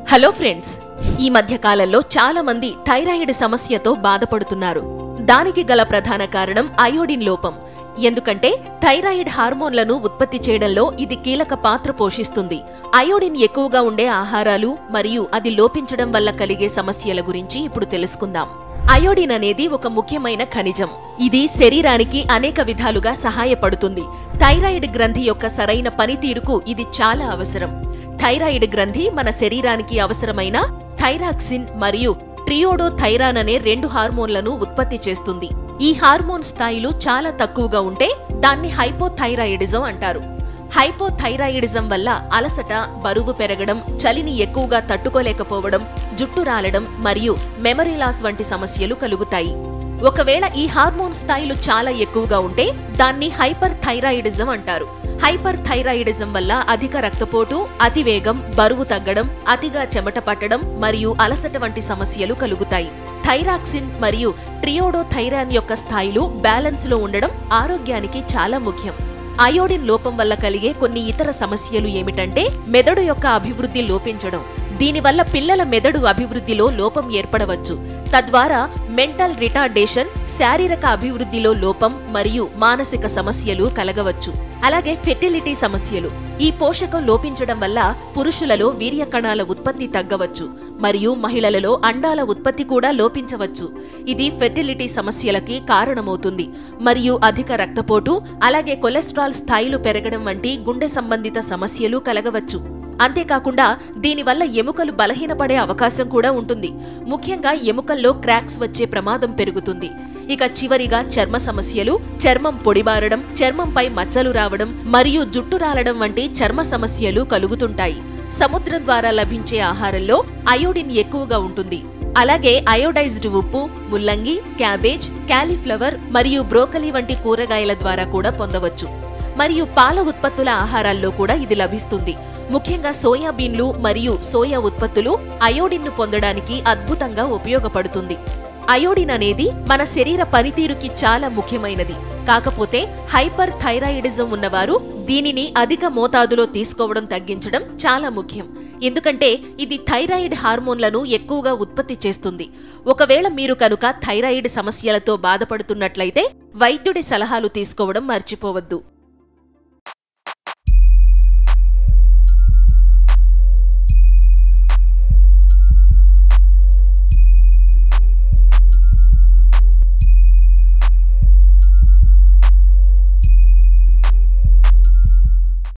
hello friends ఈ మధ్య కాలంలో చాలా మంది థైరాయిడ్ సమస్యతో బాధపడుతున్నారు దానికి గల ప్రధాన కారణం అయోడిన్ లోపం ఎందుకంటే థైరాయిడ్ హార్మోన్లను ఉత్పత్తి చేయడంలో ఇది కీలక పాత్ర పోషిస్తుంది అయోడిన్ ఎక్కువగా ఉండే ఆహారాలు మరియు అది లోపించడం వల్ల కలిగే సమస్యల గురించి ఇప్పుడు తెలుసుకుందాం అయోడిన్ అనేది ఒక ముఖ్యమైన ఖనిజం ఇది శరీరానికి అనేక విధాలుగా సహాయపడుతుంది థైరాయిడ్ గ్రంథి యొక్క సరైన పనితీరుకు ఇది చాలా అవసరం థైరాయిడ్ గ్రంథి మన శరీరానికి అవసరమైన థైరాక్సిన్ మరియు ట్రియోడోథైరాన్ అనే రెండు హార్మోన్లను ఉత్పత్తి చేస్తుంది ఈ హార్మోన్ స్థాయిలు చాలా తక్కువగా ఉంటే దాన్ని హైపోథైరాయిడిజం అంటారు హైపోథైరాయిడిజం వల్ల అలసట బరువు పెరగడం చలిని ఎక్కువగా తట్టుకోలేకపోవడం జుట్టు రాలడం మరియు మెమరీ లాస్ వంటి సమస్యలు కలుగుతాయి ఒకవేళ ఈ హార్మోన్ స్థాయిలు చాలా ఎక్కువగా ఉంటే దాన్ని హైపర్ థైరాయిడిజం అంటారు హైపర్ థైరాయిడిజం వల్ల అధిక రక్తపోటు అతివేగం బరువు తగ్గడం అతిగా చెమట పట్టడం మరియు అలసట వంటి సమస్యలు కలుగుతాయి థైరాక్సిన్ మరియు ట్రియోడోథైరాన్ యొక్క స్థాయిలు బ్యాలెన్స్ లో ఉండడం ఆరోగ్యానికి చాలా ముఖ్యం అయోడిన్ లోపం వల్ల కలిగే కొన్ని ఇతర సమస్యలు ఏమిటంటే మెదడు యొక్క అభివృద్ధి లోపించడం దీనివల్ల పిల్లల మెదడు అభివృద్ధిలో లోపం ఏర్పడవచ్చు తద్వారా మెంటల్ రిటార్డేషన్ శారీరక అభివృద్ధిలో లోపం మరియు మానసిక సమస్యలు కలగవచ్చు అలాగే ఫెర్టిలిటీ సమస్యలు ఈ పోషకం లోపించడం వల్ల పురుషులలో వీర్య కణాల ఉత్పత్తి తగ్గవచ్చు మరియు మహిళలలో అండాల ఉత్పత్తి కూడా లోపించవచ్చు ఇది ఫెర్టిలిటీ సమస్యలకి కారణమవుతుంది మరియు అధిక రక్తపోటు అలాగే కొలెస్ట్రాల్ స్థాయిలు పెరగడం వంటి గుండె సంబంధిత సమస్యలు కలగవచ్చు అంతేకాకుండా దీనివల్ల ఎముకలు బలహీనపడే అవకాశం కూడా ఉంటుంది ముఖ్యంగా ఎముకల్లో క్రాక్స్ వచ్చే ప్రమాదం పెరుగుతుంది ఇక చివరిగా చర్మ సమస్యలు చర్మం పొడిబారడం చర్మంపై మచ్చలు రావడం మరియు జుట్టు రాలడం వంటి చర్మ సమస్యలు కలుగుతుంటాయి సముద్రం ద్వారా లభించే ఆహారంలో అయోడిన్ ఎక్కువగా ఉంటుంది అలాగే అయోడైజ్డ్ ఉప్పు ముల్లంగి క్యాబేజ్ క్యాలీఫ్లవర్ మరియు బ్రోకలీ వంటి కూరగాయల ద్వారా కూడా పొందవచ్చు మరియు పాల ఉత్పత్తుల ఆహారాల్లో కూడా ఇది లభిస్తుంది ముఖ్యంగా సోయాబీన్లు మరియు సోయా ఉత్పత్తులు అయోడిన్ను పొందడానికి అద్భుతంగా ఉపయోగపడుతుంది అయోడిన్ అనేది మన శరీర పనితీరుకి చాలా ముఖ్యమైనది కాకపోతే హైపర్ థైరాయిడిజం ఉన్నవారు దీనిని అధిక మోతాదులో తీసుకోవడం తగ్గించడం చాలా ముఖ్యం ఎందుకంటే ఇది థైరాయిడ్ హార్మోన్లను ఎక్కువగా ఉత్పత్తి చేస్తుంది ఒకవేళ మీరు కనుక థైరాయిడ్ సమస్యలతో బాధపడుతున్నట్లయితే వైద్యుడి సలహాలు తీసుకోవడం మర్చిపోవద్దు